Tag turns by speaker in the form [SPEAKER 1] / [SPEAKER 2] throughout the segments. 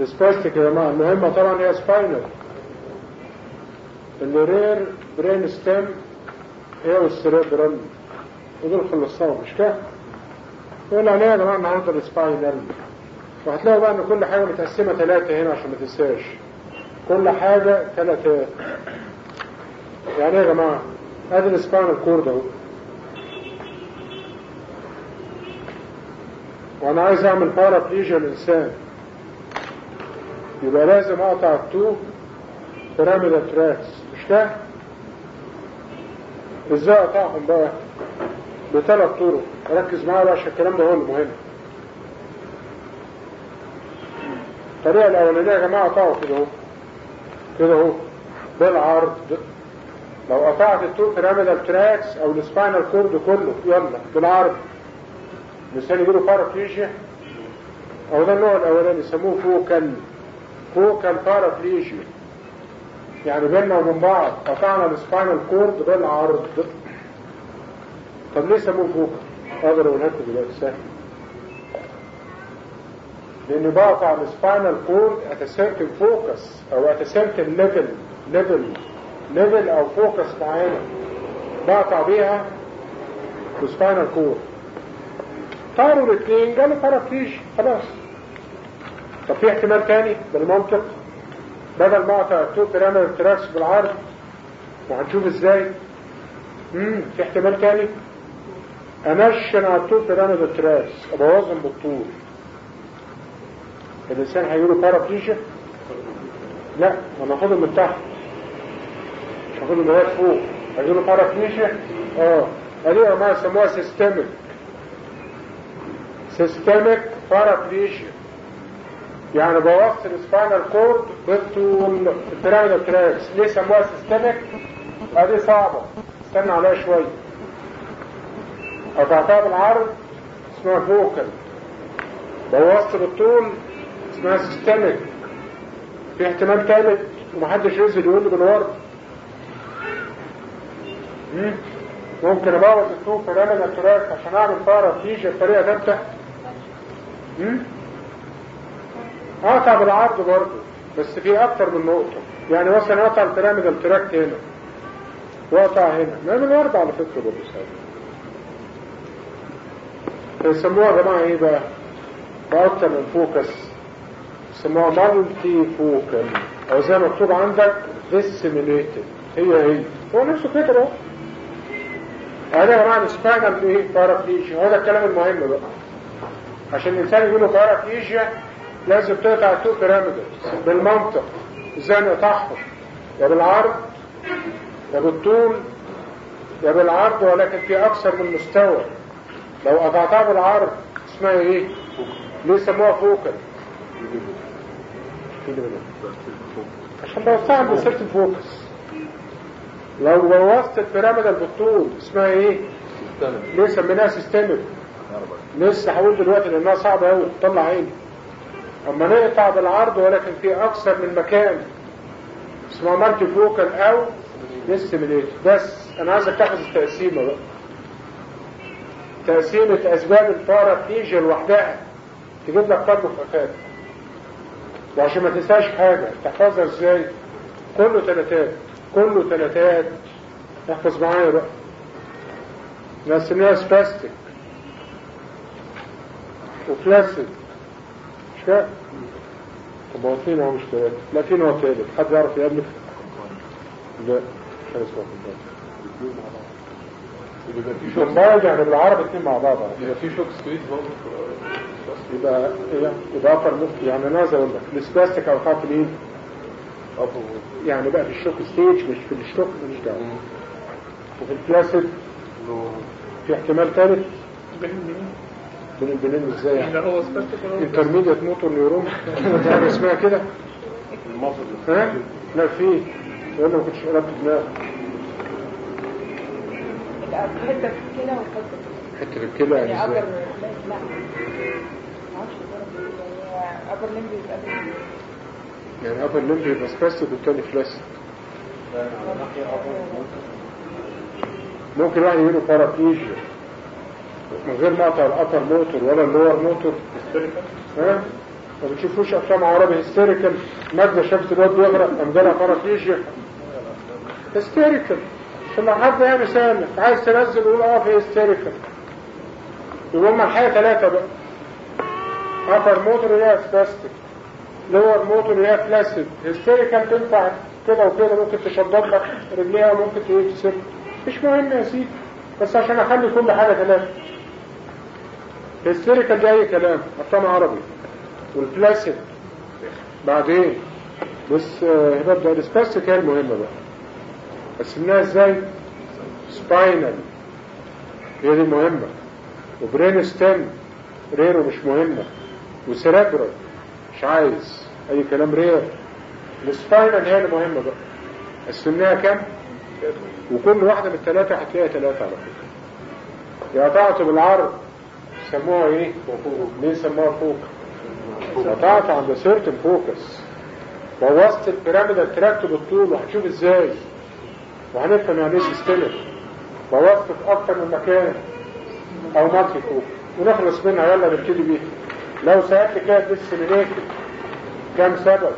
[SPEAKER 1] السباستيك يا جماعة المهمة طبعا هي سباينال اللي رير برين ستيم هي والسريبرال ودول خلصناهم مش كده؟ يقول عليها يا جماعة النهارده السباينال وهتلاقوا بقى ان كل حاجة متقسمة ثلاثة هنا عشان ما تنساش كل حاجة ثلاثات يعني ايه يا جماعة ادي السباينال كورد اهو وانا عايز اعمل بارابليجيا الانسان يبقى لازم اقطع التو بيراميدال تراكس مش كده ازاي اقطعهم بقى بثلاث طرق ركز معايا بقى عشان الكلام ده هو المهم الطريقه الاولانيه يا جماعه اقطعه كده اهو كده اهو بالعرض لو قطعت التو بيراميدال تراكس او السباينال كورد كله يلا بالعرض مثال يقولوا بارابليجيا او ده النوع الاولاني يسموه فوكال فوكال بارابليجيا يعني بيننا وبين بعض قطعنا السباينال كورد بالعرض طب ليه سموه فوكال اقدر اقولها لكم دلوقتي سهل لان بقطع السباينال كورد اتسيرتن فوكس او اتسيرتن ليفل ليفل ليفل او فوكس معينه بقطع بيها السباينال كورد طاروا الاثنين جاله بارابليجيا خلاص طب في احتمال تاني بالمنطق بدل ما اقطع التو بيراميدال تراكس بالعرض وهنشوف ازاي امم في احتمال تاني انشن على التو بيراميدال تراكس ابوظهم بالطول الانسان هيقوله بارابليجيا لا انا هاخدهم من تحت مش هاخدهم لغايه فوق هيقولوا بارابليجيا اه ادي ما يسموها سيستمك سيستمك بارابليجيا يعني بوصل السباينال كورد بالطول البيراميدال تراكس ليه سموها سيستمك ادي صعبة استنى عليها شوية قطعتها بالعرض اسمها فوكال بوصل بالطول اسمها سيستمك في احتمال ثالث ومحدش ينزل يقول لي بالورد ممكن ابوظ الطول بيراميدال تراكس عشان اعمل بارابليجيا بطريقة ثابتة اقطع بالعرض برضه بس في اكتر من نقطة يعني مثلا اقطع البيراميدال تراكت هنا واقطع هنا ما من ورد على فكرة برضه سهل يسموها يا جماعة ايه بقى باكتر من فوكس يسموها مالتي فوكال او زي ما مكتوب عندك ديسيميليتد هي هي هو نفسه كده اهو هذا يا جماعة السباينال ايه بارابليجيا هو ده الكلام المهم بقى عشان الانسان يقول له بارابليجيا لازم تقطع التو بيراميدالز بالمنطق ازاي نقطعهم يا بالعرض يا بالطول يا بالعرض ولكن في اكثر من مستوى لو قطعتها بالعرض اسمها ايه ليه سموها فوكال عشان بوسعها بمسيرة الفوكس لو بوظت البيراميدال بالطول اسمها ايه ليه سميناها سيستمك لسه هقول دلوقتي لانها صعبه قوي تطلع عيني اما نقطع بالعرض ولكن في اكثر من مكان اسمها مالتي فوكال او ديسيميليت بس انا عايزك تحفظ التقسيمه بقى تقسيمه اسباب البارابليجيا لوحدها تجيب لك فرق مخافات وعشان ما تنساش حاجه تحفظها ازاي كله ثلاثات كله ثلاثات احفظ معايا بقى نقسمها سباستيك وكلاسيك مش كده طب هو فين هو مش ثلاثة لا فين هو ثالث حد يعرف يقابلك لا مش عايز اسمه
[SPEAKER 2] يبقى في
[SPEAKER 1] في
[SPEAKER 2] شوك
[SPEAKER 1] البلد يعني بالعربي اثنين مع بعض على
[SPEAKER 2] يبقى في شوك سبيس برضه
[SPEAKER 1] فكرة. يبقى ايه يبقى افر ممكن يعني انا عايز اقول لك السباستيك او خاف مين يعني بقى في الشوك ستيج مش في الشوك مش دعوه وفي الكلاسيك في احتمال ثالث بين البنين ازاي يعني
[SPEAKER 3] لا هو سباستيك ولا هو
[SPEAKER 1] انترميديت موتور نيورون يعني اسمها كده
[SPEAKER 2] المصل
[SPEAKER 1] ها لا في ولا ما كنتش قربت دماغك
[SPEAKER 4] حته في الكلى وحته
[SPEAKER 1] حته في الكلى
[SPEAKER 4] يعني
[SPEAKER 1] يعني
[SPEAKER 4] ابر
[SPEAKER 1] ازاي
[SPEAKER 4] لا لا معرفش يعني ابر لمبي يبقى
[SPEAKER 1] يعني ابر لمب يبقى سباستيك والتاني فلاسيك ممكن واحد يجيله بارابليجيا من غير ما اقطع الابر موتور ولا اللور موتور ها ما بتشوفوش افلام عربي هيستيريكال مادة شافت الواد بيغرق قام جالها فرق يشيح هيستيريكال عشان لو حد يعني سامع عايز تنزل يقول اه في هيستيريكال يبقى هما الحقيقة ثلاثة بقى upper motor يا spastic lower motor يا flaccid hysterical تنفع كده وكده ممكن تشدد لك رجليها ممكن تقول تسيب مش مهم يا سيدي بس عشان اخلي كل حاجة ثلاثة hysterical ده اي كلام افلام عربي والفلاسيد بعدين بس آه، هنبدأ السباستيك هي المهمة بقى قسمناها ازاي سباينال هي دي المهمة وبرين ستيم ريرو مش مهمة وسيريبرال مش عايز اي كلام رير السباينال هي المهمة بقى قسمناها كام وكل واحدة من الثلاثة هتلاقيها ثلاثة على فكرة يا تعطي بالعرض سموها ايه ليه سموها فوق قطعت عند سيرتن فوكس بوظت البيراميدال تراكت بالطول وهتشوف ازاي وهنفهم يعني ايه سيستمك بوظت في اكتر من مكان او مالتي فوق ونخلص منها يلا نبتدي بيها لو سألت كده ديسمينيتد كم سبب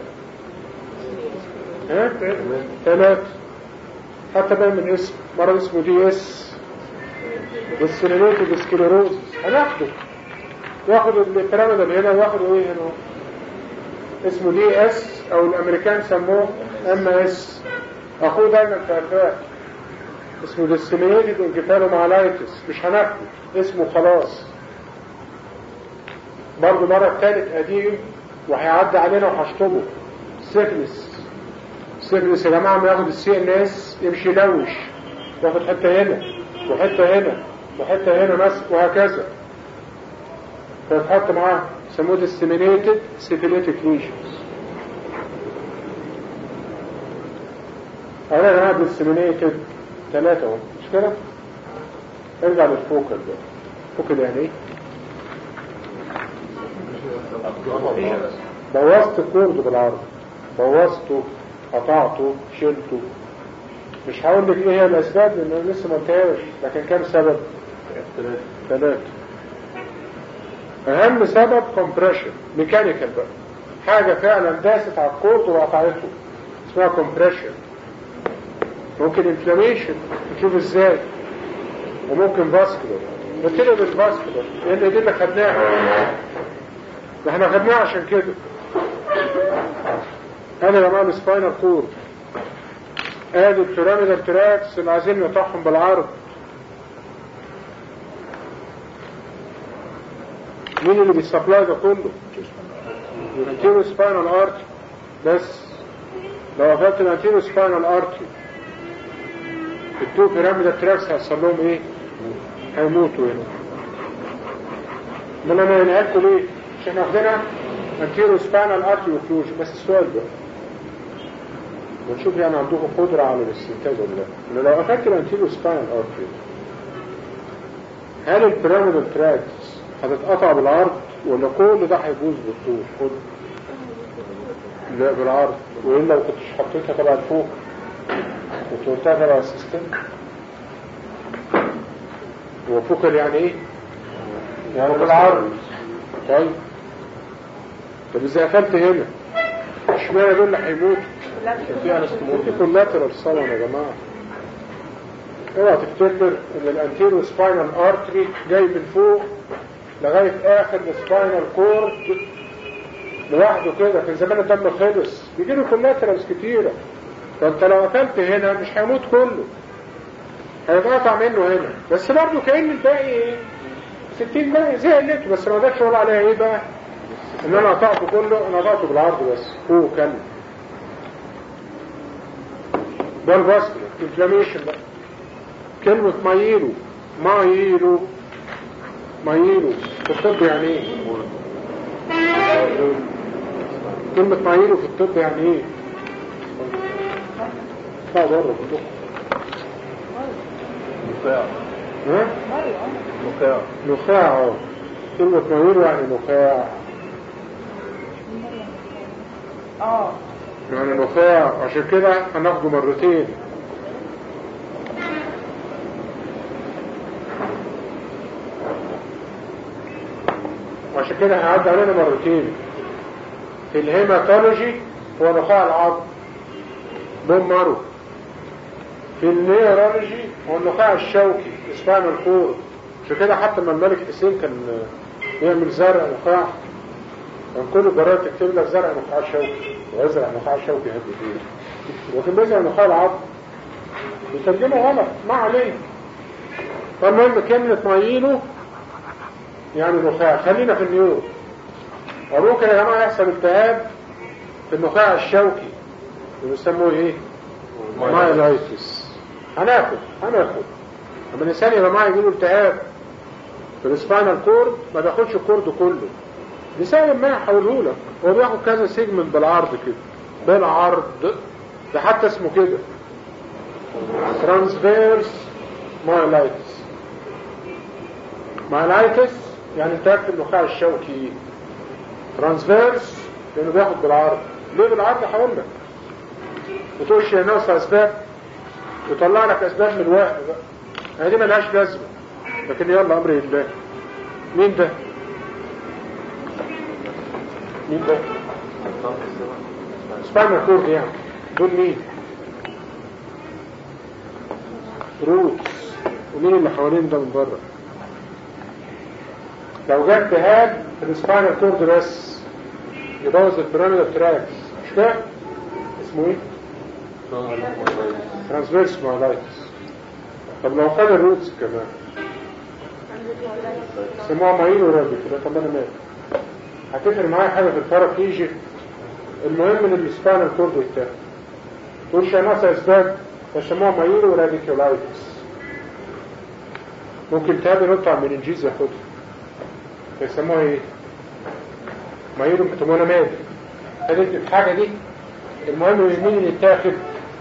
[SPEAKER 1] ها ثلاثة حتى بقى من اسم مرض اسمه دي اس ديسمينيتد سكليروزس هناخده ياخد البيراميدال هنا وياخد ايه هنا اسمه دي اس او الامريكان سموه ام اس اخوه دايما في افاق اسمه ديسمينيتد انكفالومالايتس مش هناخده اسمه خلاص برضه مرة تالت قديم وهيعدي علينا وهشطبه سيفلس سيفلس يا جماعة ما ياخد السي ان اس يمشي يلوش ياخد حتة هنا وحتة هنا وحتة هنا ماسك وهكذا فيتحط معاه يسموه disseminated syphilitic lesions أولا أنا disseminated ثلاثة اهو مش كده؟ ارجع للفوكل ده فوكل يعني ايه؟ بوظت الكورد بالعرض بوظته قطعته شلته مش هقول لك ايه هي الاسباب لان انا لسه ما قلتهاش لكن كام سبب؟ ثلاثة اهم سبب كومبريشن ميكانيكال بقى حاجة فعلا داست على الكورد وقطعته اسمها كومبريشن ممكن انفلاميشن نشوف ازاي وممكن فاسكولار نبتدي بالفاسكولار لان دي اللي خدناها ده احنا خدناها عشان كده انا يا جماعه السباينال كورد ادي البيراميدال تراكس اللي عايزين نقطعهم بالعرض مين اللي بيسبلاي ده كله الانتيرو سباينال ارتري بس لو قفلت الانتيرو سباينال ارتري التو بيراميدال تراكس هيحصل لهم ايه هيموتوا هنا امال انا هنقلكوا ليه مش احنا واخدينها انتيرو سباينال ارتري وفلوج بس السؤال ده ونشوف يعني عندكم قدرة على الاستنتاج ولا لا لأن لو أخدت الانتيرو سباينال ارتري هل البيراميدال تراكس هتتقطع بالعرض ولا كل ده هيبوظ بالطول كل لا بالعرض والا لو كنتش حطيتها تبع الفوق كنت قلتها تبع السيستم هو فوكل يعني ايه؟ يعني بالعرض طيب طب ازاي قفلت هنا؟ اشمعنى دول اللي هيموتوا؟
[SPEAKER 2] في انستموت
[SPEAKER 1] دي كولاترال صنم يا جماعه اوعى تفتكر ان الانتيرو سباينال ارتري جاي من فوق لغايه اخر السباينال كورد لوحده كده كان زمان الدم خلص بيجي له كولاترالز كتيره فانت لو قتلت هنا مش هيموت كله هيتقطع منه هنا بس برضه كأن الباقي ايه 60 باقي زي قلته بس ما اقدرش اقول عليها ايه بقى ان انا قطعته كله انا قطعته بالعرض بس فوق كمل ده الفاسكولار انفلاميشن بقى كلمة مايلو مايلو مايلو في الطب يعني ايه كلمة مايلو في الطب يعني ايه اطلع بره في الطب
[SPEAKER 2] نخاع
[SPEAKER 1] ها
[SPEAKER 2] نخاع
[SPEAKER 1] نخاع اه كلمة مايلو يعني نخاع
[SPEAKER 4] اه
[SPEAKER 1] يعني نخاع عشان كده هناخده مرتين وعشان كده هيعدي علينا مرتين في الهيماتولوجي هو نخاع العظم بون مارو في النيورولوجي هو النخاع الشوكي سباينال كورد عشان كده حتى لما الملك حسين كان يعمل زرع نخاع كان كل الجرايد تكتب لك زرع نخاع شوكي ويزرع نخاع شوكي قد ايه وكان بيزرع نخاع العظم بيترجمه غلط ما عليه فالمهم كلمة مايينو يعني نخاع خلينا في النيورو وممكن يا جماعة يحصل التهاب في النخاع الشوكي بيسموه ايه؟ مايلايتس هناخد هناخد لما الانسان يبقى معاه يجيله التهاب في السباينال كورد ما بياخدش الكورد كله لسبب ما يحوله لك هو بياخد كذا سيجمنت بالعرض كده بالعرض ده حتى اسمه كده ترانسفيرس مايلايتس مايلايتس يعني التهاب في النخاع الشوكي ترانسفيرس لانه بياخد بالعرض ليه بالعرض هقول لك وتقولش يا ناس اسباب ويطلع لك اسباب من الوهم بقى هي دي ملهاش لازمه لكن يلا امر الله مين ده مين ده سباينال كورد يعني دول مين روتس ومين اللي حوالين ده من بره لو جه التهاب في السباينال كورد بس يبوظ البيراميدال تراكس مش كده اسمه ايه ترانسفيرس مالايتس طب لو خد الروتس كمان سموها مايلو رابط كده طب انا مالي هتفرق معايا حاجه في الفرق يجي المهم ان السباينال كورد يتاخد تقولش ناس اسباب فسموها مايلو راديكولايتس ممكن تابي نقطع من الجيز ياخدها فيسموها ايه مايلو طب انا مالي خدت الحاجه دي المهم مين اللي يتاخد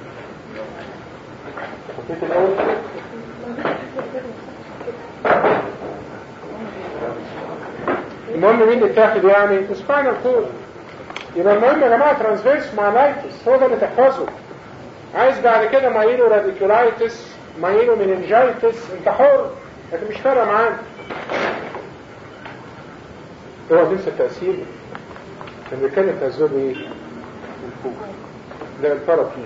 [SPEAKER 1] حطيت الاول المهم مين اللي اتاخد يعني سباينال كورد يبقى المهم يا جماعه ترانسفيرس مالايتس هو ده اللي تحفظه عايز بعد كده مايلو راديكولايتس مايلو مننجايتس انت حر لكن مش فارقه معانا هو تنسى التأثير كان بيتكلم في اسباب ايه؟ ده البارافيش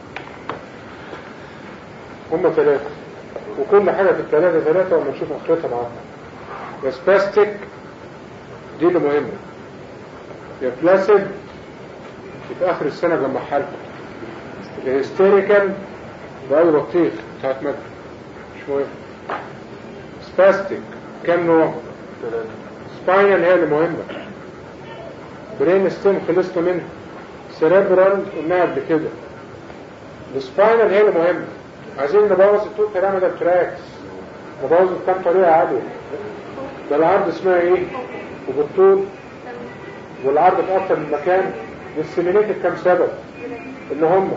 [SPEAKER 1] هم ثلاثة وكل حاجة في الثلاثة ثلاثة وما نشوف اخرتها معاها يا سباستيك دي اللي مهمة يا بلاسيد في اخر السنة جنب حالته يا هيستيريكال بأي بطيخ بتاعت مادة مش مهم سباستيك كام نوع سباينال هي اللي مهمة برين ستيم خلصنا منها سيريبرال قلناها قبل كده السباينال هي اللي مهمة عايزين نبوظ التو بيراميدال تراكس نبوظ بكام طريقة عالية ده العرض اسمها ايه وبالطول والعرض في اكتر من مكان ديسيمينيتد كام سبب اللي هم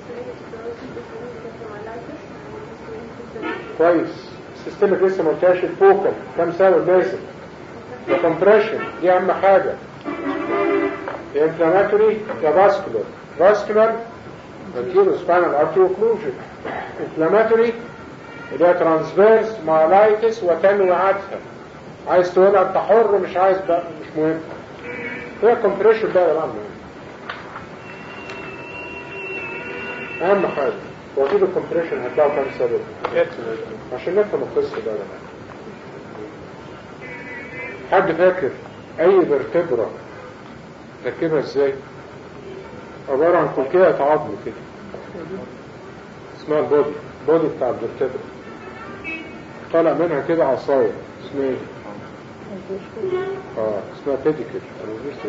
[SPEAKER 1] كويس السيستمك لسه ما قلتهاش الفوكال كام سبب لازم الكمبريشن دي اهم حاجة يا انفلاماتوري يا فاسكولار فاسكولار anterior spinal artery occlusion inflammatory اللي هي ترانسفيرس مالايتس وتنوعاتها عايز تقولها انت حر مش عايز بقى مش مهم هي كومبريشن بقى يا جماعه اهم حاجه وكيل الكومبريشن هتلاقوا كام سبب عشان نفهم القصه ده يا جماعه حد فاكر اي فيرتبرا تركبها ازاي عبارة عن كوكية عظم كده اسمها البودي بودي بتاع الفيرتبرا طالع منها كده عصاية اسمها ايه اه اسمها بيديكل انا مش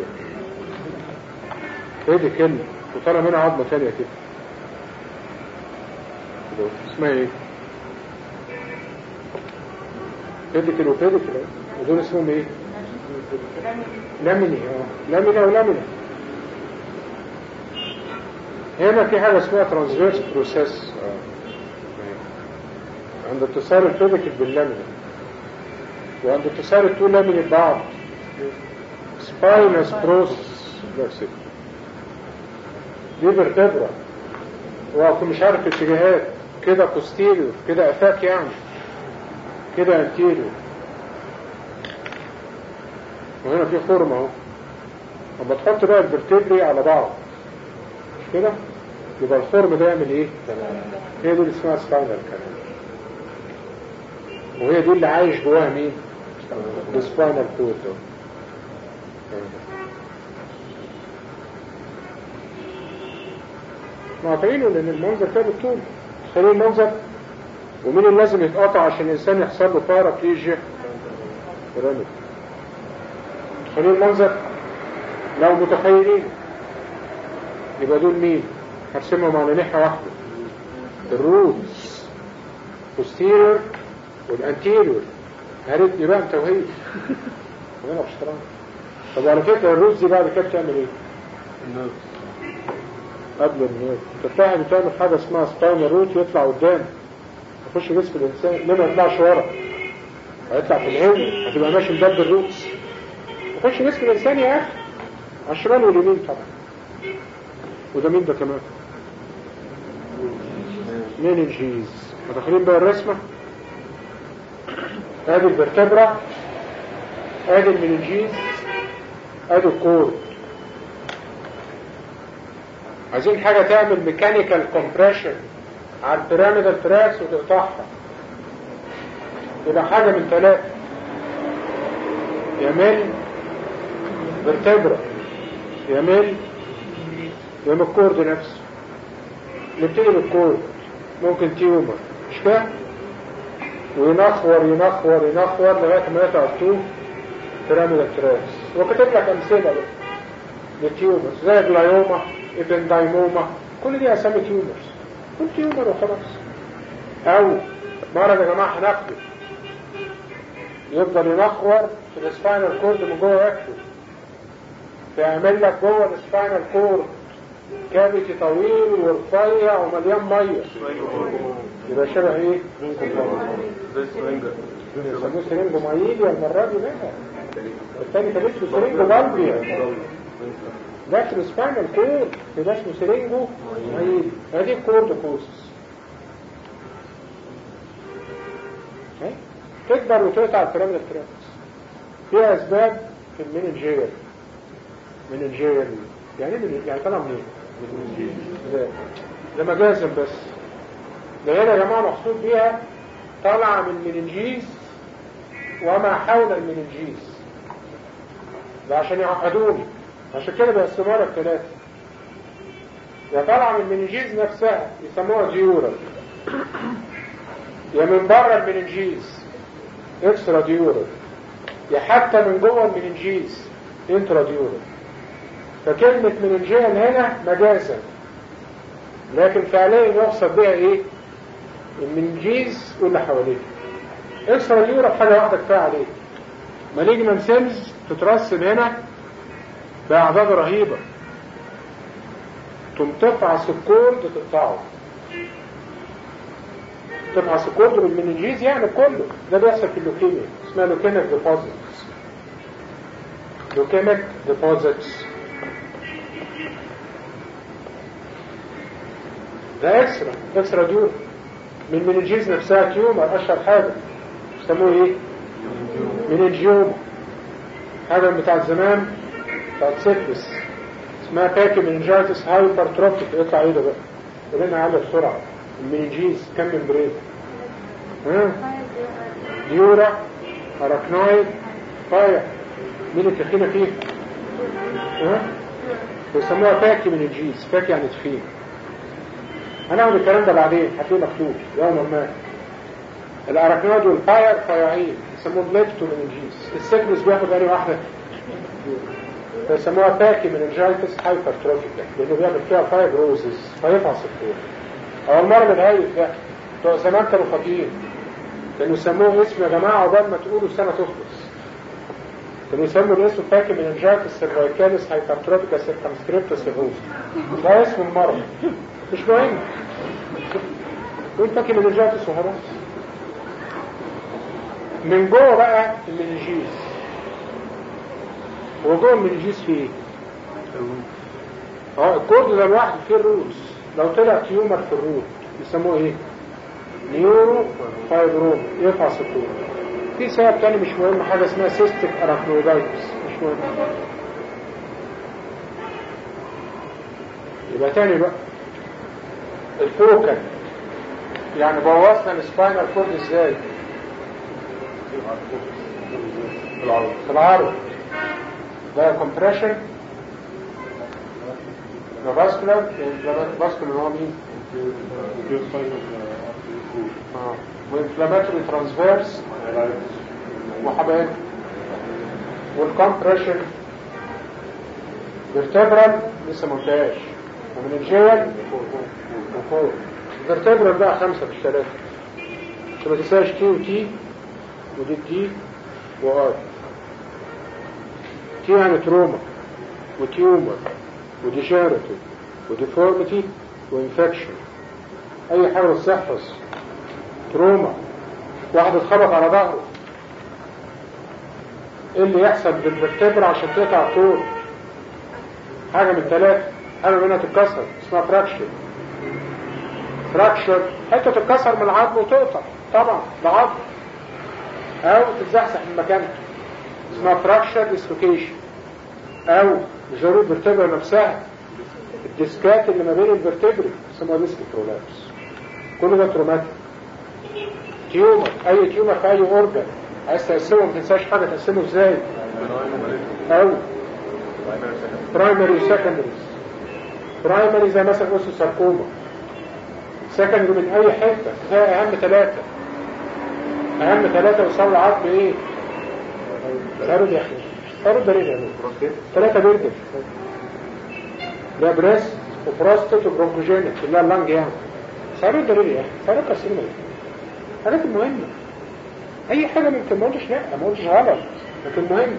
[SPEAKER 1] بيديكل وطالع منها عظمة تانية كده كده. اسمها ايه بيديكل وبيديكل ودول اسمهم ايه لاميني اه لامينا ولامينا هنا في حاجة اسمها ترانسفيرس بروسيس عند اتصال الفيديكل باللامينا وعند اتصال التو لامينا ببعض سباينس بروسيس نفس دي فيرتبرا واكون مش عارف اتجاهات كده بوستيريور كده افاك يعني كده انتيريور وهنا في خرم اهو اما تحط بقى الفرتبري على بعض مش كده يبقى الفورم ده يعمل ايه هي دي اللي اسمها سباينال كانال وهي دي اللي عايش جواها مين السباينال كورد ده معطينه لان المنظر كده بالطول تخيلوا المنظر ومين اللي لازم يتقطع عشان الانسان يحصل له بارابليجيا بيراميد تخيلوا المنظر لو متخيلين يبقى دول مين هرسمهم على ناحية واحدة الروتس posterior والانتيريور هرد يبقى انت وهي خلينا في اشتراك طب على فكرة الروتس دي بعد كده بتعمل ايه؟ قبل النيوت تفتح بتعمل حاجة اسمها سباينال روت يطلع قدام يخش جسم الانسان ليه ما يطلعش ورا هيطلع في الهند هتبقى ماشي مدب الروتس يخش جسم الانسان يا اخي على الشمال واليمين طبعا وده مين ده كمان مينينجيز مدخلين بقى الرسمة ادي الفرتبرا ادي المينينجيز ادي الكورد عايزين حاجة تعمل ميكانيكال كومبريشن على البيراميدال تراكس وتقطعها يبقى حاجة من ثلاثة يمل فيرتبرا يمل يم الكورد نفسه نبتدي بالكورد ممكن تيومر مش كده وينخور ينخور ينخور لغاية ما يقطع التوب بيراميدال تراكس وكتب لك امثلة بقى للتيومرز زي الجلايوما ابندايموما كل دي اسامي تيومرز كل تيومر وخلاص او مرض يا جماعه هناخده يفضل ينخور في السباينال كورد من جوه يكتب فيعمل لك جوه السباينال كورد كافيتي طويل ورفيع ومليان ميه يبقى شبه ايه؟ يسموه سرنجو مايليا المره دي بقى الثاني كان اسمه سرنجو بالبيا ده اسمه سباينال كورد ده اسمه سرنجو مايليا ادي كورد كوسس تكبر وتقطع البيراميدال تراكس فيها اسباب في المينجير مننجير يعني من يعني طلع منين؟ ده ده مجازا بس ده هنا يا جماعه مقصود بيها طالعه من مننجيز وما حول المننجيز ده عشان يعقدوني عشان كده بيقسموها لك ثلاثه يا طالعه من المننجيز نفسها يسموها ديورال يا من بره المننجيز اكسترا ديورال يا حتى من جوه المننجيز انترا ديورال فكلمة مننجيال هنا مجازا لكن فعليا يقصد بها ايه المنجيز واللي حواليه اكسترا ديورال حاجة واحدة كفاية عليه مالجنان سيلز تترسم هنا بأعداد رهيبة تقوم تفعص الكورد تقطعه تفعص الكورد بالمننجيز يعني كله ده بيحصل في اللوكيميا اسمها لوكيميك ديبوزيتس لوكيميك ديبوزيتس ده اكسترا اكسترا ديور من مننجيز نفسها تيومر اشهر حاجة يسموه ايه مننجيوم حاجة بتاع زمان بتاعت سيفلس اسمها باكي مننجايتس هايبرتروفيك يطلع ايه ده بقى قلنا على بسرعة المننجيز كم ممبرين ها ديورا اراكنويد فايا مين التخينة فيه ها بيسموها باكي مننجيز باكي يعني تخين هناخد الكلام ده بعدين هتلاقيه مكتوب يوما ما الاراكنويد والفاير فايعين يسموه بليكتو مننجيز السيكلس بياخد انهي واحدة فيسموها باكي مننجايتس هايبرتروفيكا لانه بيعمل فيها فايبروزز فيفعص الكور اول مرة من الهايف ده بتوع زمان كانوا فاضيين كانوا يسموه اسم يا جماعة عقبال ما تقولوا السنة تخلص كانوا يسموا الاسم باكي مننجايتس سيرفايكاليس هايبرتروفيكا سيركمسكريبتس سيروز ده اسم المرض مش مهم قول باكي مننجايتس وخلاص من جوه بقى المننجيز هو جوه المننجيز فيه ايه؟ اه الكورد ده لوحده فيه الروتس لو طلع تيومر في الروت يسموه ايه؟ نيورو فايبروم يفعص الكورد في سبب تاني مش مهم حاجة اسمها سيستيك اراكنويدايتس مش مهم يبقى تاني بقى الفوكال يعني بوظنا السباينال كورد ازاي في العرض ده كومبريشن ده فاسكولار فاسكولار هو مين اه وانفلاماتوري ترانسفيرس وحبايب والكومبريشن فيرتبرال لسه ما قلتهاش ومنجيال وفوق الفيرتبرال بقى خمسة في الثلاثة عشان ما تنساش تي وتي ودي تي وار تي يعني تروما وتيومر وديجيرتيف وديفورميتي وانفكشن اي حاجة تحفظ تروما واحد اتخبط على ظهره ايه اللي يحصل بالفرتبرا عشان تقطع طول حاجة من ثلاثة حاجة منها تتكسر اسمها فراكشر فراكشر حتة تتكسر من العظم وتقطع طبعا ده عظم او تتزحزح من مكانها اسمها فراكشر ديسلوكيشن او جرور الفرتبرا نفسها الديسكات اللي ما بين الفرتبري اسمها ديسك برولابس كل ده تروماتيك تيومر اي تيومر في اي اورجن عايز تقسمه ما تنساش حاجه تقسمه ازاي او برايمري وسكندري برايمري زي مثلا اوسو ساركوما سكندري من اي حته زي اهم ثلاثه اهم ثلاثه وصلوا عظم ايه سارود يا اخي سارود ده ايه ثلاثه بيردن ده بريست وبروستات وبرونكوجينيك اللي هي اللنج يعني سارود ده ايه يا اخي سارود كارسينوما حاجات مهمه اي حاجة ممكن ما قلتش لا ما قلتش غلط لكن مهم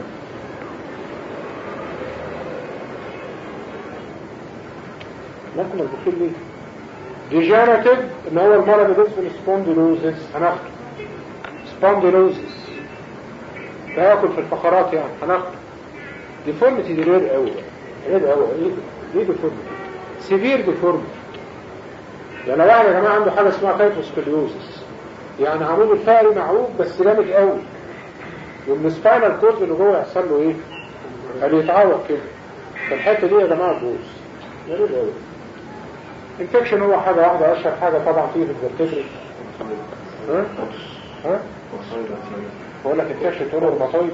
[SPEAKER 1] لكن الدكتور ليه ديجاناتيف ان هو المرض اللي اسمه سبونديلوزيس هناخده سبونديلوزيس تاكل في الفقرات يعني هناخده ديفورميتي دي رير قوي رير قوي ايه ايه ديفورميتي سيفير ديفورميتي يعني لو واحد يا جماعه عنده حاجه اسمها تايفوسكوليوزيس يعني عمود الفقري معوج بس جامد قوي ومن سباينال كورد اللي جوه يحصل له ايه؟ قال يتعوج كده فالحته دي يا جماعه تبوظ يا ريت قوي انفكشن هو حاجه واحده اشهر حاجه طبعا فيه في الفرتبري ها؟ ها؟ بقول لك انفكشن تقول روماتويد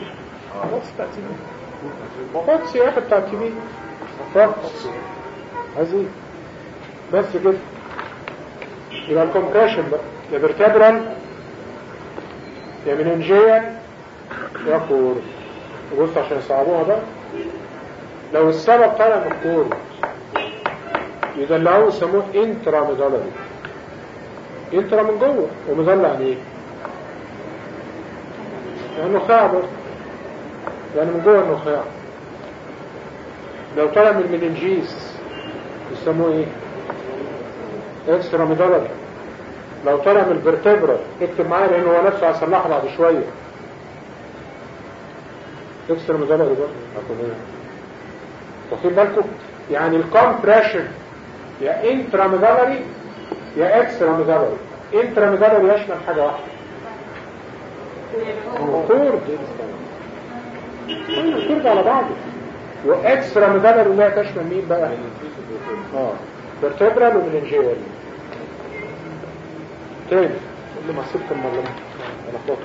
[SPEAKER 1] فاكس يا اخي بتاع التي بي فاكس عايز بس كده يبقى الكومبريشن بقى يا فيرتبرال يا مننجيال يا كور بص عشان يصعبوها بقى لو السبب طالع من الكور يدلعوه يسموه انترا ميدالري انترا من جوه ومدلع يعني ايه؟ يعني نخاع برضه يعني من جوه النخاع لو طالع من المننجيس يسموه ايه؟ اكسترا ميدالري لو طلع من الفرتبرا اكتب معايا لان هو نفسه هيصلحها بعد شويه اكسترا ميدالري برضه هكون ايه واخدين بالكم يعني الكومبريشن يا انترا ميدالري يا اكسترا ميدالري انترا ميدالري يشمل حاجه واحده كورد كورد على بعضه واكسترا ميدالري اللي هي تشمل مين بقى اه فيرتبرال ومننجيال تاني اللي ما سبت المظلمة انا خاطر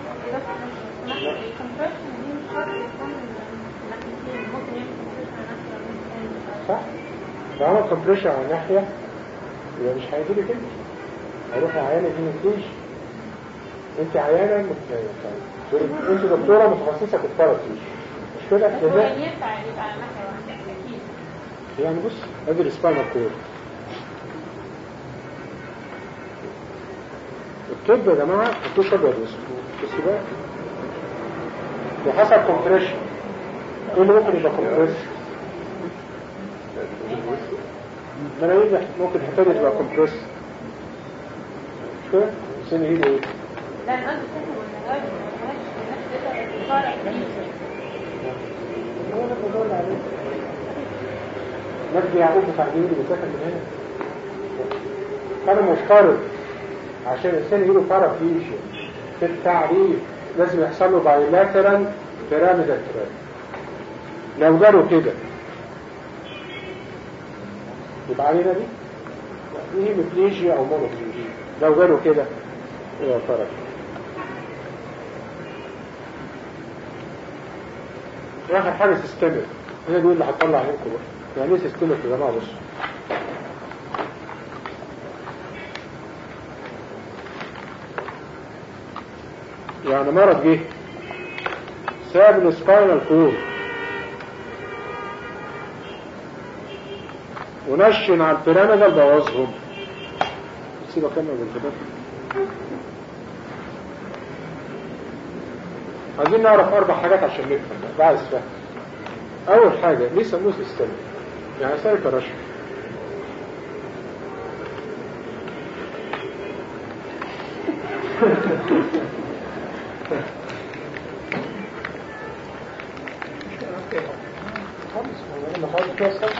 [SPEAKER 1] صح لو عمل كومبريشن على ناحية يبقى مش هيجي لي كده هيروح عيانة دي مفيش انت عيانة مت- انت دكتورة متخصصة في الثيرابي مش كده؟
[SPEAKER 4] هو
[SPEAKER 1] لا.
[SPEAKER 4] ينفع يبقى على ناحية واحدة أكيد
[SPEAKER 1] يعني بص ادي السباينال كورد الطب يا جماعه مفيش ابيض واسود بس بقى وحصل كومبريشن ايه اللي ممكن يبقى كومبريشن؟ ملايين ممكن الحته دي تبقى كومبريس مش كده؟ سن ايده ايه؟
[SPEAKER 4] لا أنا قصدي سكن والنجاج ملهاش ملهاش فرق كبير
[SPEAKER 1] هو ده الموضوع اللي عليه مجدي يعقوب بتاع جيلي بيسافر من هنا كان مفترض عشان الانسان يجيله بارافيشن في التعريف لازم يحصل له بايلاترال بيراميدال تراك لو جاله كده يبقى علينا دي دي هيموبليجيا او مونوبليجيا لو جاله كده يبقى فرق اخر حاجه سيستمك هي دي اللي هتطلع عليكم بقى يعني ايه سيستمك يا جماعه بصوا يعني مرض جه ساب السباينال كورد ونشن على البيراميدال بوظهم سيبك اكمل بالكتاب عايزين نعرف اربع حاجات عشان نفهم بعد الفهم اول حاجة ليه سموه سيستم يعني سالك رشف خالص هو انا خالص كده صح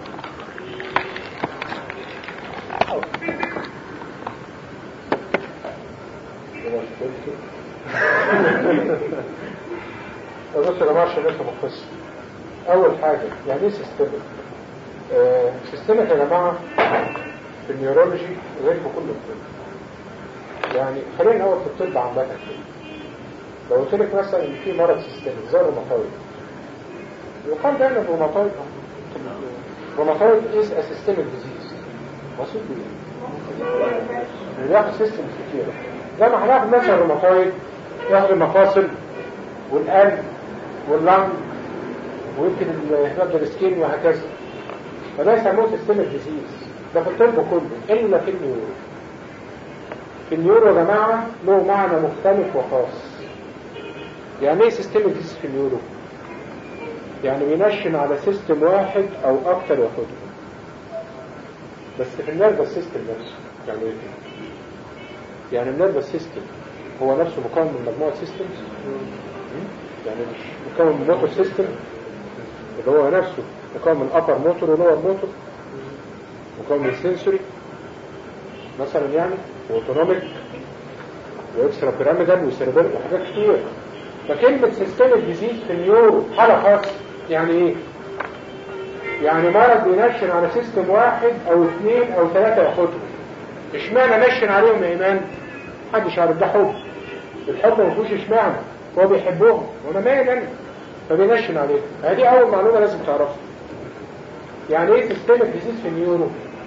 [SPEAKER 1] بص يا جماعه عشان نفهم القصه اول حاجه يعني ايه سيستمك آه سيستمك يا جماعه في النيورولوجي غير في كل الطب يعني خلينا الاول في الطب عامه كده لو قلت لك مثلا ان في مرض سيستمك زي الروماتويد يقال دايما الروماتويد الروماتويد از ا سيستمك ديزيز مقصود بايه؟ بياخد سيستم كتير زي ما هناخد مثلا الروماتويد ياخد المفاصل والقلب واللنج ويمكن الهبد السكين وهكذا فده يسموه سيستمك ديزيز ده في الطب كله الا في النيورو في النيورو يا جماعه له معنى مختلف وخاص يعني ايه سيستمك ديزيز في النيورو يعني بينشن على سيستم واحد او اكتر ياخده بس في النيرفس سيستم نفسه يعني ايه يعني النيرفس سيستم هو نفسه مكون من مجموعه سيستمز يعني مش مكون من موتور سيستم اللي هو نفسه مكون من upper موتور ولور موتور مكون من سنسوري مثلا يعني واوتونوميك واكسترا بيراميدال وسيربيل وحاجات كتير فكلمة سيستمك ديزيز في النيورو حالة خاصة يعني ايه؟ يعني مرض بينشن على سيستم واحد او اثنين او ثلاثة ياخدهم اشمعنى نشن عليهم يا ايمان؟ محدش عارف ده حب الحب ما فيهوش اشمعنى هو بيحبهم وانا مال انا فبينشن عليهم هذه اول معلومة لازم تعرفها يعني ايه سيستمك ديزيز في النيورو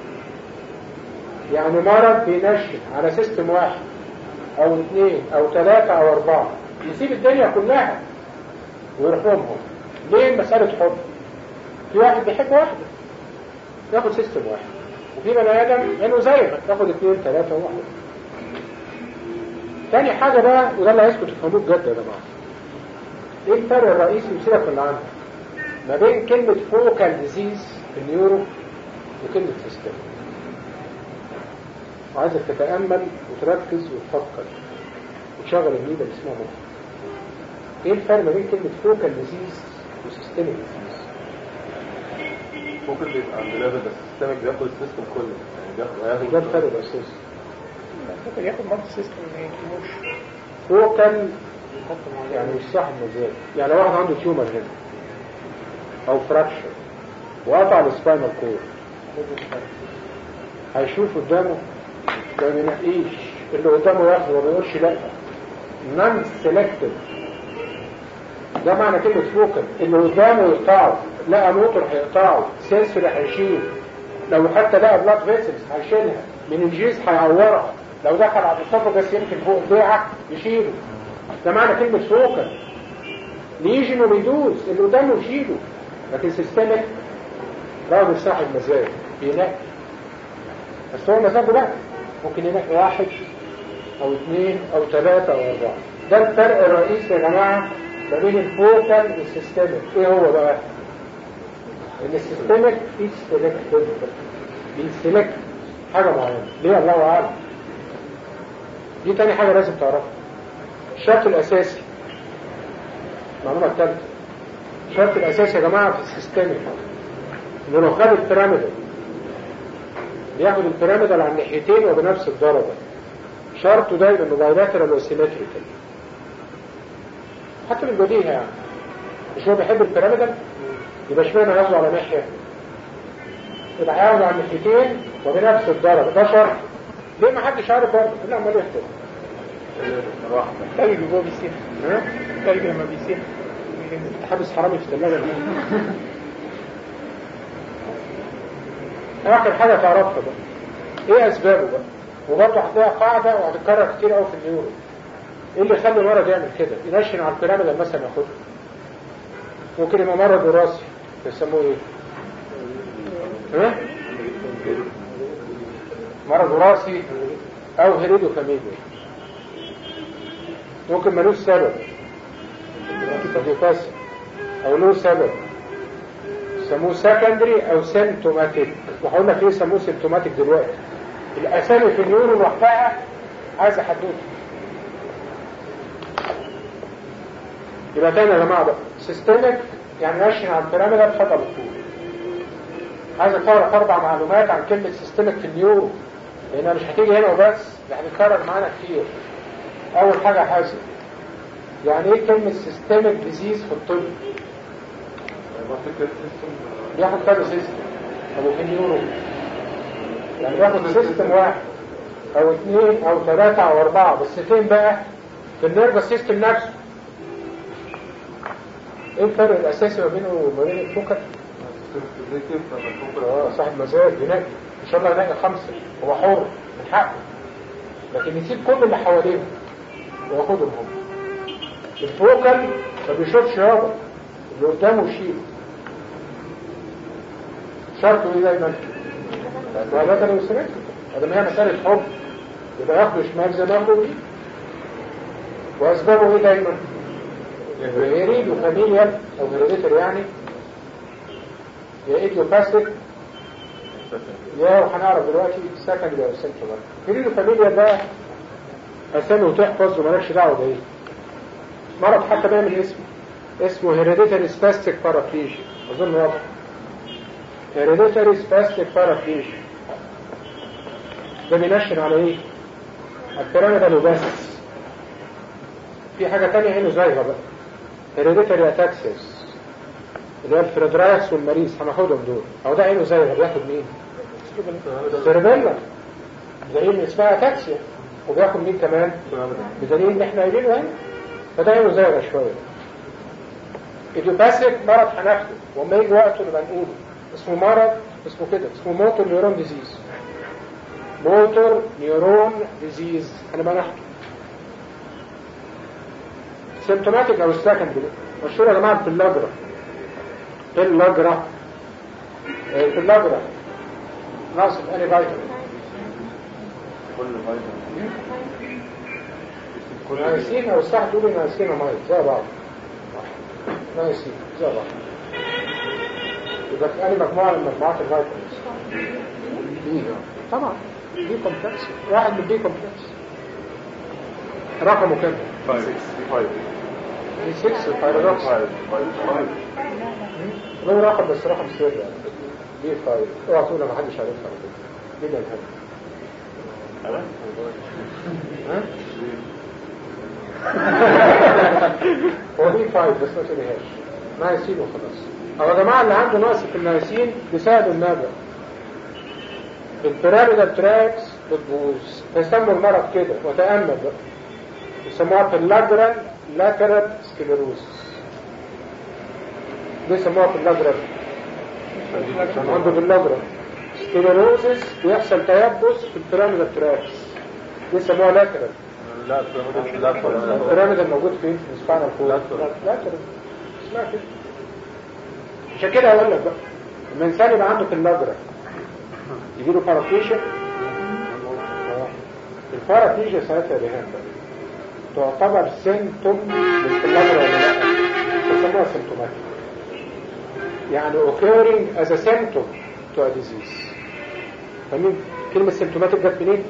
[SPEAKER 1] يعني مرض بينشن على سيستم واحد او اثنين او ثلاثة او اربعة يسيب الدنيا كلها ويرحمهم ليه مسألة حب في واحد بيحب واحدة ياخد سيستم واحد وفي بني ادم انه زيك ياخد اثنين ثلاثة واحد تاني حاجة بقى وده اللي عايزكم تفهموه بجد يا جماعة ايه الفرق الرئيسي وسيبك من اللي عندك ما بين كلمة فوكال ديزيز في النيورو وكلمة سيستم وعايزك تتأمل وتركز وتفكر وتشغل الميدة اللي اسمها مخ ايه الفرق ما بين كلمة فوكال ديزيز وسيستميك ديزيز
[SPEAKER 2] ممكن بيبقى عند ليفل بس السيستمك بياخد السيستم كله يعني بياخد
[SPEAKER 1] ده
[SPEAKER 2] هياخد
[SPEAKER 1] الفرق الأساسي
[SPEAKER 4] ممكن ياخد مالتي سيستم ما يجيبوش
[SPEAKER 1] فوكال يعني مش صاحب مزاج يعني لو واحد عنده تيومر هنا او فراكشر وقطع السباينال كورد هيشوف قدامه ما بينقيش اللي قدامه ياخده ما بيقولش لا نون سيلكتيف ده معنى كلمة فوكال اللي قدامه يقطعه لقى موتور هيقطعه سنسوري هيشيل لو حتى لقى بلاد فيسلز هيشيلها من الجيز هيعورها لو دخل على الاسوفاجس يمكن فوق البيعة يشيله ده معنى كلمة فوكال ليجن وبيدوس اللي قدامه يشيله لكن سيستمك راجل صاحب مزاج بينقي بس هو مزاجه بقى ممكن ينقي واحد او اثنين او ثلاثة او اربعة ده الفرق الرئيسي يا جماعة ما بين الفوكال والسيستمك ايه هو بقى ان السيستمك في سيلكتيف بيسلكت حاجة معينة ليه الله اعلم دي تاني حاجة لازم تعرفها الشرط الاساسي المعلومة الثالثة الشرط الاساسي يا جماعة في السيستمك انه لو خد البيراميدال بياخد البيراميدال على الناحيتين وبنفس الدرجة شرطه دايما انه بايلاترال وسيمتريكال حتى بالبديهة يعني مش هو بيحب البيراميدال يبقى اشمعنى ياخده على ناحية يبقى هياخد على الناحيتين وبنفس الدرجة ده شرط ليه ما حدش عارف برضه لا امال يحتاج
[SPEAKER 2] مروحة
[SPEAKER 4] تلج جوه بيسيح
[SPEAKER 1] ها
[SPEAKER 4] تلج لما بيسيح
[SPEAKER 1] انت حابس حرامي في الثلاجة دي اخر حاجة تعرفها بقى ايه اسبابه بقى وبرضه هتلاقيها قاعدة وهتتكرر كتير قوي في النيورو ايه اللي يخلي المرض يعمل كده ينشن على البيراميد مثلا ياخدها ممكن يبقى مرض وراثي يسموه ايه ها مرض وراثي او هيريدو فاميليا ممكن ملوش سبب تديوكاسي او له سبب سموه سكندري او سيمتوماتيك وهقول لك ليه سموه سيمتوماتيك دلوقتي الاسامي في النيورو لوحدها عايزه حدوته يبقى تاني يا جماعه بقى سيستمك يعني ماشي على البيراميدال خطأ بالطول عايز تعرف اربع معلومات عن كلمه سيستمك في النيورو لانها مش هتيجي هنا وبس ده هتتكرر معانا كتير اول حاجه حاسب يعني ايه كلمه سيستمك ديزيز في الطب بياخد كذا سيستم او في النيورو يعني بياخد سيستم واحد او اثنين او ثلاثة او اربعة بس فين بقى في النيرفس سيستم نفسه ايه الفرق الاساسي ما بينه وما بين الفوكس اه صاحب مزاج ينقي ان شاء الله ينقي خمسة هو حر من حقه لكن يسيب كل اللي حواليه وياخدهم هم الفوكل ما بيشوفش يابا اللي قدامه يشيله شرطه ايه دايما وهذا كان يسرق هذا ما هي مسألة حب يبقى ياخده شمال زي ما ياخده يمين واسبابه ايه دايما يريد فاميليال او هيروديتر يعني يا ايديوباثيك يا وهنعرف دلوقتي سكندري او سنترال يريد فاميليال ده اسامي وتحفظ ومالكش دعوه بايه مرض حتى بيعمل اسمه اسمه هيروديتري سباستيك بارابليجيا اظن واضح هيروديتري سباستيك بارابليجيا ده بينشن على ايه البيراميدال وبس في حاجة تانية هنا زيها بقى هيروديتري اتاكسيس اللي هو الفريدرايكس والماريس هناخدهم دول او ده عينه زيها بياخد مين سيربيلا بدليل ان اسمها اتاكسيا وبياخد مين كمان بدليل ان احنا قايلينه هنا فده عينه زيها شوية ايديوباثيك مرض هناخده وما يجي وقته نبقى نقوله اسمه مرض اسمه كده اسمه موتور نيورون ديزيز موتور نيورون ديزيز انا بقى ناخده سيمتوماتيك او السكندري مشهور يا جماعه في اللاجرا في اللاجرا آه، في اللاجرا ناقص اني فيتامين
[SPEAKER 2] كل فايدة
[SPEAKER 1] نايسين او الصح تقولي نايسين ومايت زي بعض نايسين زي بعض يبقى في اني مجموعه من مجموعات الفيتامينز بي طبعا بي كومبلكس واحد من بي كومبلكس رقمه كام؟
[SPEAKER 2] فايف فايف
[SPEAKER 1] بي 6 البيرادوكس
[SPEAKER 2] فايف فايف
[SPEAKER 1] له رقم بس رقم سري يعني بي 5 اوعى تقول ما حدش عارفها على فكره دي اللي الهم ها؟ هو بي 5 بس ما تقوليهاش نايسين وخلاص هو يا جماعه اللي عنده نقص في النايسين بيساعدوا النابع البيراميدال تراكس بتبوظ فيسموا المرض كده وتأمل بقى يسموها باللاجرال لاترال سكليروسس ليه سموها باللاجرال عنده باللاجرال سكليروسس بيحصل تيبس في البيراميدال تراكس ليه سموها لاترال
[SPEAKER 2] لا لا لا
[SPEAKER 1] البيراميدال موجود فين في السباينال كورد
[SPEAKER 2] لاترال.
[SPEAKER 1] لاترال اسمها كده عشان كده اقول لك بقى لما الانسان يبقى عنده باللاجرال يجي له بارافيشن البارافيشن ساعتها رهان بقى تعتبر سيمتوم للبلاجرا ولا لا بيسموها سيمتوماتيك يعني occurring as a symptom to a disease فاهمين كلمة سيمتوماتيك جت منين؟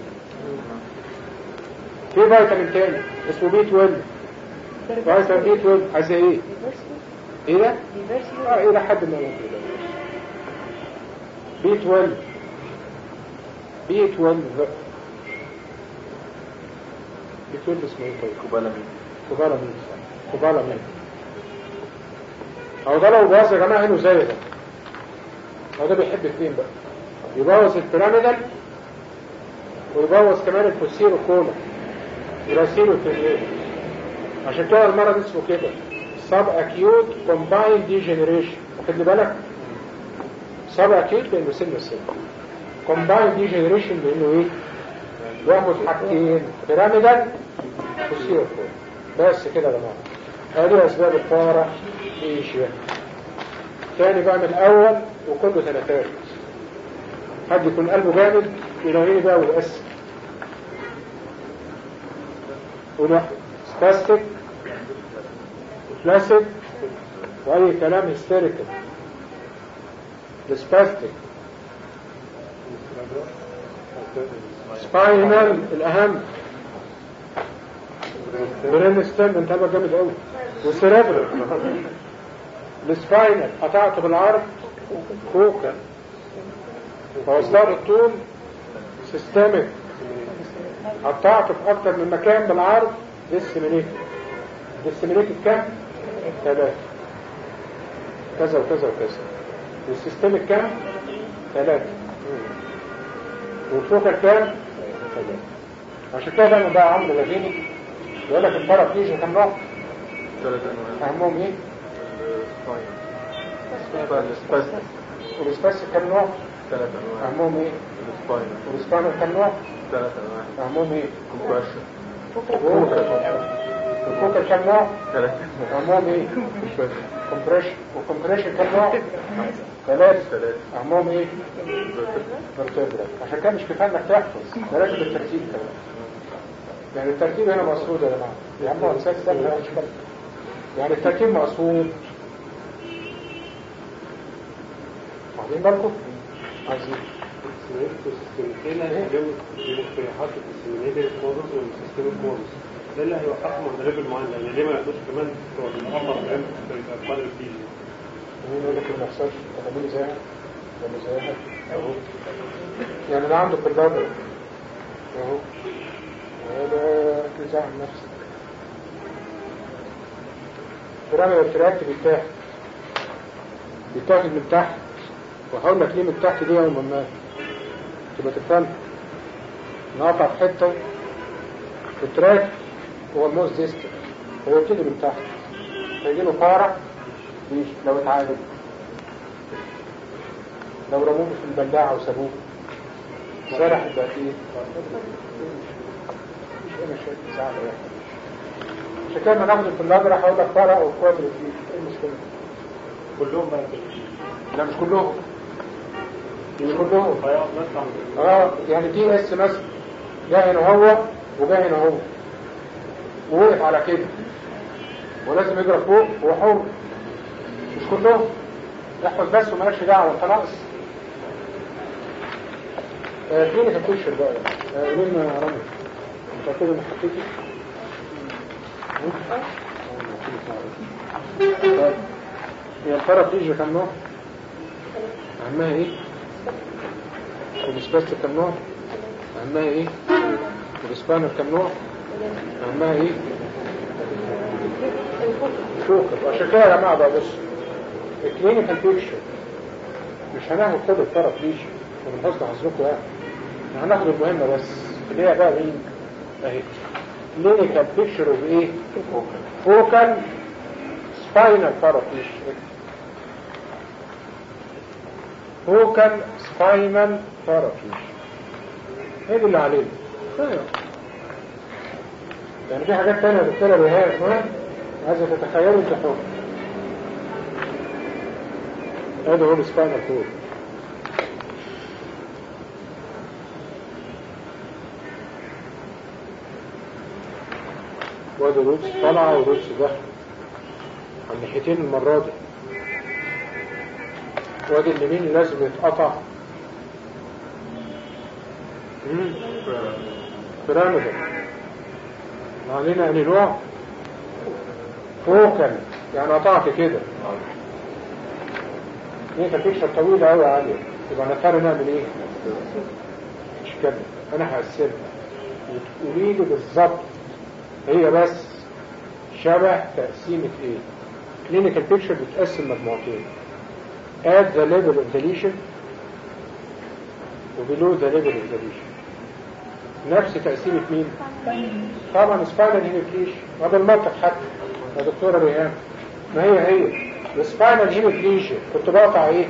[SPEAKER 1] في فيتامين تاني اسمه بي 12 فيتامين بي 12 عايز ايه؟ ايه ده؟ اه ايه لحد ما يمكن بي 12 بي 12 بي 12 اسمه ايه طيب؟
[SPEAKER 2] كوبالامين
[SPEAKER 1] كوبالا مين كوبالا مين هو ده لو باظ يا جماعه هنا زي ده هو ده بيحب فين بقى يبوظ البيراميدال ويبوظ كمان البوسيرو كولا يراسيله في الليل عشان كده المرض اسمه كده سب اكيوت كومباين ديجنريشن واخد لي بالك سب اكيوت لانه سن السن كومباين ديجنريشن لانه ايه ياخد حاجتين بيراميدال بوسيرو كولا بس كده يا جماعه هذه اسباب الطارة ايشيا تاني بقى من الاول وكله ثلاثات حد يكون قلبه جامد يلاقيني بقى ويقسم ونحن سباستيك كلاسيك واي كلام هيستيريكال السباستيك سباينال الاهم برين ستيم انت بقى جامد قوي والسيريبرال السباينال قطعته بالعرض فوكا فوصلها بالطول سيستمك قطعته في اكتر من مكان بالعرض ديسمينيتد ديسمينيتد كام؟ ثلاثة كذا وكذا وكذا والسيستمك كام؟ ثلاثة والفوكا كام؟ ثلاثة عشان كده دايما بقى عمرو لغيني يقول لك الفرق يجي كام نوع؟
[SPEAKER 2] ثلاث انواع
[SPEAKER 1] اهمهم ايه؟
[SPEAKER 2] السباينال
[SPEAKER 1] والسباس كام نوع؟
[SPEAKER 2] ثلاث انواع
[SPEAKER 1] اهمهم ايه؟
[SPEAKER 2] السباينال
[SPEAKER 1] والسبانر كام نوع؟
[SPEAKER 2] ثلاث انواع
[SPEAKER 1] اهمهم ايه؟
[SPEAKER 2] كومبريشن
[SPEAKER 1] فوكا الفوكا كام نوع؟
[SPEAKER 2] ثلاث
[SPEAKER 1] اهمهم ايه؟ كومبريشن والكومبريشن كام نوع؟ ثلاثة
[SPEAKER 2] ثلاث
[SPEAKER 1] اهمهم ايه؟ فيرتبرا عشان كده مش كفايه انك تحفظ ده لازم بالترتيب كمان يعني الترتيب هنا مقصود يا جماعه يا عم هو اساس سهل مش كده. يعني الترتيب مقصود واخدين بالكم؟ عايزين
[SPEAKER 3] هنا هيجاوب بالاقتراحات السيمينيتد كورس والسيستم كورس ده اللي هيوقفهم عند ليفل معين لان ليه ما يقدرش كمان بتوع الأمر العلم يبقى قادر فيه
[SPEAKER 1] مين يقول لك ما يحصلش انا مين زيها ولا زيها اهو يعني ده عنده في البابل اهو هذا ركز عن نفسك برامج التراك بيتاخد بيتاخد من تحت وهقول لك ليه من تحت دي يوم ما تبقى تفهم نقطع في حته في التراك هو الموز ديستر هو يبتدي من تحت فيجي له فارع ليش لو اتعادل لو رموه في البلاعة وسابوه سرح بقى ايه مش انا شايف زعل يا عشان كده لما ناخد في اللجرة هقول لك فرع او كوادر فيه ايه المشكلة
[SPEAKER 3] كلهم بقى كده
[SPEAKER 1] لا مش كلهم مش كلهم
[SPEAKER 3] فيقعد ناس عند
[SPEAKER 1] اه يعني دي اس مثلا جاي هنا هو وجاي هنا هو ووقف على كده ولازم يجرى فوق هو حر مش كلهم احفظ بس ومالكش دعوه انت ناقص آه، فين هتكشر بقى آه، قولوا لنا يا رامي انت كده ما حطيتي طيب. هي الفرق تيجي كم نوع؟ أهمها إيه؟ والسباست كم نوع؟ أهمها إيه؟ والسبانر كم نوع؟ أهمها إيه؟ فوكس عشان كده يا جماعة بقى بص الكلينيكال بيكشر مش هناخد كل الطرف ليش ومن حسن حظكم يعني احنا هناخد المهمة بس اللي هي بقى مين؟ اهي كلينيكال بيكشر اوف ايه؟ فوكال سباينال بارافيش فوكال سباينال بارافيش هي دي اللي علينا ايوه يعني في حاجات تانية دكتورة ريهام ها عايزة تتخيلوا انت حر هذا هو السباينال كورد وادي روتس طالعة وروتس داخل على الناحيتين المرة دي وادي اليمين لازم يتقطع مم. بيراميدال علينا يعني نوع فوكال يعني قطعت كده ايه كانت طويلة قوي عالية يبقى نضطر نعمل ايه مش كده انا هقسمها وتقولي لي بالظبط هي بس شبه تقسيمة ايه كلينيكال بيكتشر بتقسم مجموعتين at the level of the lesion وبلو ذا ليفل اوف ذا ليجن نفس تقسيمة مين؟ طبعا سباينال هيميبليشن هذا المنطق حتى يا دكتورة ريهام ما هي هي السباينال هيميبليشن كنت بقطع ايه؟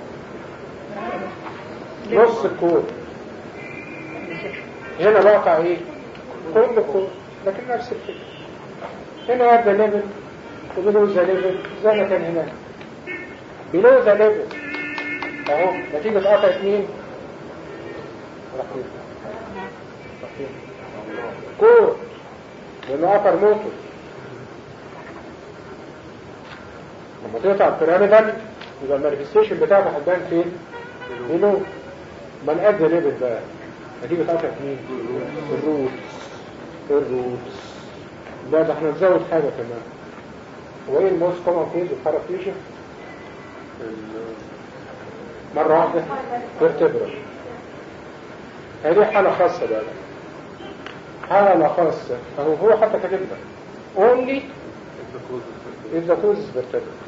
[SPEAKER 1] نص الكور هنا بقطع ايه؟ كل الكور لكن نفس الفكرة هنا هذا ليفل وبلو ذا ليفل زي ما كان هناك بلو ذا ليفل اهو نتيجة قطعة مين؟ رحيم رحيم كور لانه قطر موتور لما تقطع البيراميدال يبقى المانيفستيشن بتاعته هتبان فين؟ بلو ما نقد ليفل بقى نتيجة قطعة مين؟ الروتس الروتس لا ده احنا نزود حاجة كمان هو ايه الموست كومن كيز البارافيجن؟ مرة واحدة فيرتبرال هذه حالة خاصة بقى حالة خاصة اهو هو حتى كاتبها only if the cause is vertebral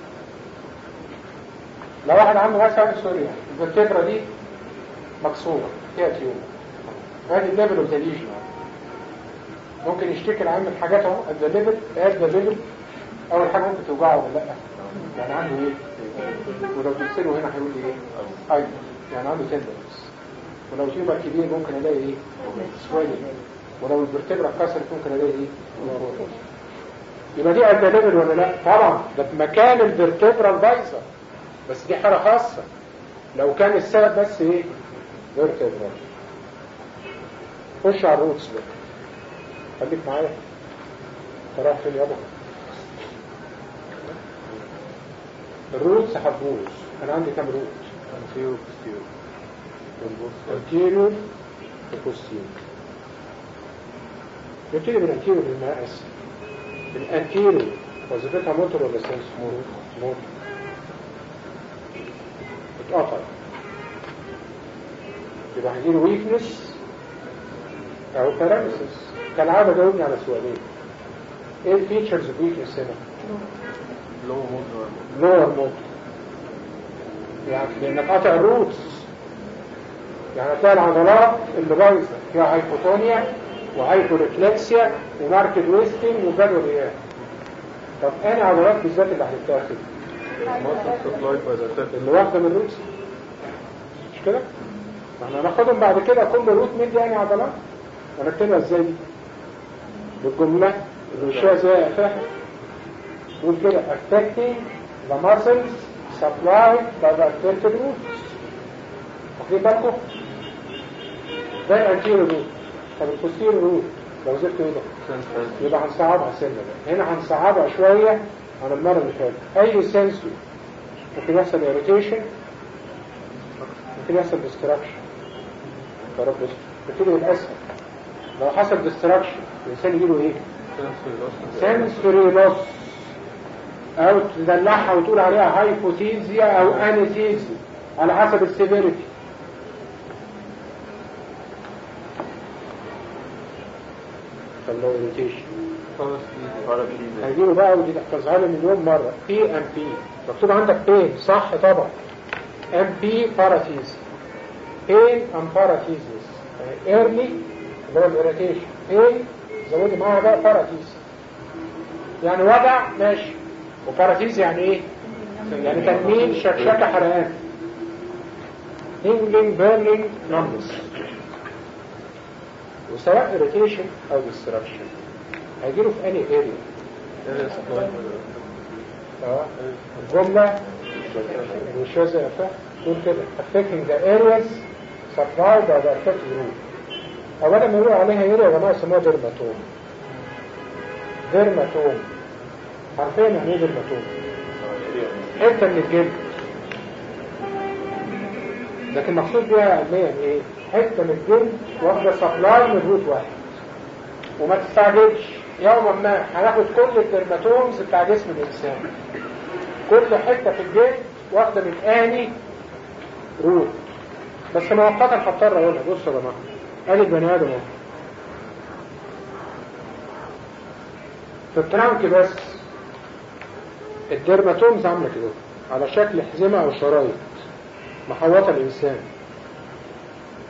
[SPEAKER 1] لو واحد عنده مثلا سوري الفرتبرا دي مكسورة فيها تيوب هذه الليفل اوف ذا ليجن ممكن يشتكي العام من حاجات اهو ات ذا ليفل ات ذا ليفل اول حاجة ممكن توجعه ولا لا يعني عنده ايه ولو تغسله هنا هيقول لي ايه ايضا يعني عنده تندرس ولو تيوبر كبير ممكن الاقي ايه سويلنج ولو الفرتبرا اتكسرت ممكن الاقي ايه يبقى دي ات ذا ليفل ولا لا طبعا ده في مكان الفرتبرا البايظه بس دي حالة خاصة لو كان السبب بس ايه فيرتبرا خش على الروتس بقى خليك معايا تروح فين يابا الروتس هتبوظ انا عندي كام روت
[SPEAKER 2] انتيرو بوستيرو
[SPEAKER 1] anterior وposterior نبتدي بالانتيريور بالمقاس الانتيريور وظيفتها موتور ولا سنس موتور اتقطع يبقى هيجيله ويكنس او باراليسيس كالعادة جاوبني على سؤالين ايه الفيتشرز اوف ويكنس هنا؟
[SPEAKER 2] لو موتور
[SPEAKER 1] لور موتور يعني لانك قاطع الروتس يعني هتلاقي العضلات اللي بايظه فيها هايبوتونيا وهايبوريفلكسيا وماركت ويستنج وجدول رياح طب انا عضلات بالذات اللي هتتاخد
[SPEAKER 2] مصر سبلاي باي ذا
[SPEAKER 1] اللي واخده من الروتس مش كده؟ ما احنا هناخدهم بعد كده كل روت مدي يعني عضلات ونكتبها ازاي دي؟ بالجملة الرشاة زي قفاها نقول كده affecting the muscles supplied by the affected roots واخدين بالكم؟ ده الانتيريور روت طب البوستيريور روت لو زدت ايه ده؟ يبقى هنصعبها سنة بقى هنا هنصعبها شوية عن المرة اللي فاتت أي سنسور ممكن يحصل irritation ممكن يحصل destruction يا رب نبتدي بالأسهل لو حصل destruction الإنسان يجيله إيه؟ sensory loss أو تدلعها وتقول عليها هايبوتيزيا أو أنيثيزيا على حسب السيفيريتي فاللو irritation هيجيله بقى ودي تحفظها لي مليون مرة بي ام بي مكتوب عندك بين صح طبعا ام بي باراتيز بين ام باراتيزيس ايرلي اللي هو الاريتيشن بين زودي معاها بقى باراتيز يعني وجع ماشي وباراتيز يعني ايه؟ يعني تنميل شكشكة حرقان tingling burning numbness وسواء irritation او destruction هيجيله في اني اريا اه الجملة الوشوزة أفا تقول كده affecting the areas supplied by the affected root أولا ما يقولوا عليها اريا يا جماعة يسموها ديرماتوم ديرماتوم عارفين يعني ايه ديرماتوم حتة من الجلد لكن مقصود بيها علميا ايه حتة من الجلد واخدة سبلاي من روت واحد وما تستعجلش يوما ما هناخد كل الدرماتومز بتاع جسم الإنسان كل حتة في الجلد واخدة من آني روت بس مؤقتا هضطر اقولها بصوا يا جماعة ادي البني ادم اهو في الترانك بس الدرماتومز عاملة كده على شكل حزمة او شرايط محوطة الإنسان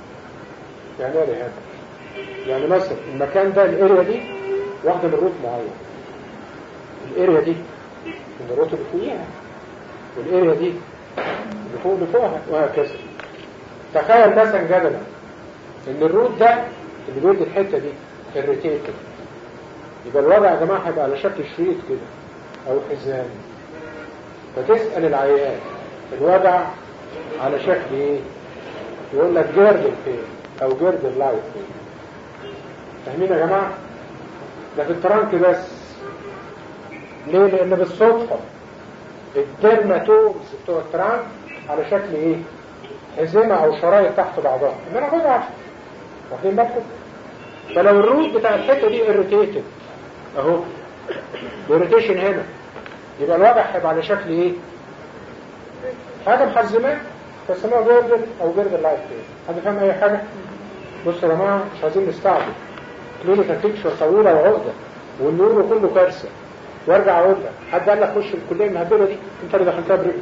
[SPEAKER 1] يعني ايه رهاب يعني مثلا المكان ده الاريا دي واخده من روت معين الاريا دي من الروت اللي فوقيها والاريا دي اللي فوق اللي فوقها وهكذا تخيل مثلا جدلا ان الروت ده اللي بيدي الحته دي الريتيتد يبقى الوضع يا جماعه هيبقى على شكل شريط كده او حزام فتسال العيان الوضع على شكل ايه يقول لك جيردل فين او جيردل لايت فين فاهمين يا جماعه ده في الترانك بس ليه لان بالصدفه الديرماتومز بتوع الترانك على شكل ايه حزمه او شرايط تحت بعضها انما خدها واخدين بالكم فلو الروت بتاع الحته دي irritated اهو irritation هنا يبقى الوضع هيبقى على شكل ايه حاجه محزمه فاسمها جوردن او جوردن لايت فين حد فاهم اي حاجه بصوا يا جماعه مش عايزين نستعجل كلينيكال بيكتشر طويله وعقده والنور كله كارثه وارجع اقول لك حد قال لك خش الكليه المهببه دي انت اللي دخلتها برجلك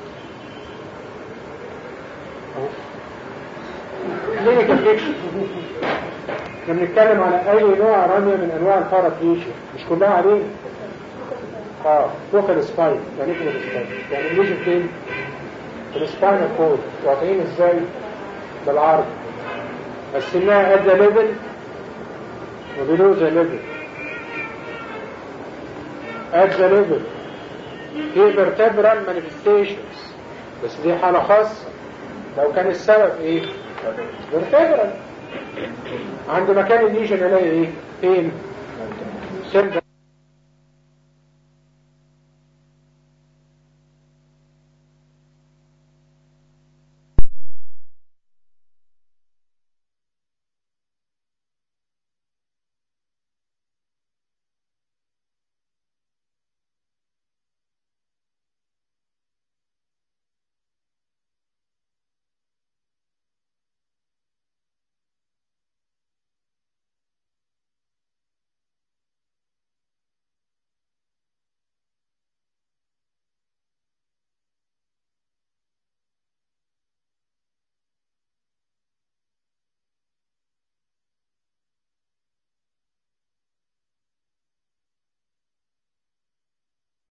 [SPEAKER 1] كلينيكال بيكتشر احنا بنتكلم على اي نوع رمية من انواع البارابليشيا مش كلها علينا اه فوكال سباين يعني ايه فوكال سباين يعني الليجن فين في السباينال كورد واقعين ازاي بالعرض قسمناها at the level وبيلو the level at the level في vertebral manifestations بس دي حالة خاصة لو كان السبب ايه vertebral عند مكان الليجن الاقي ايه فين سنتر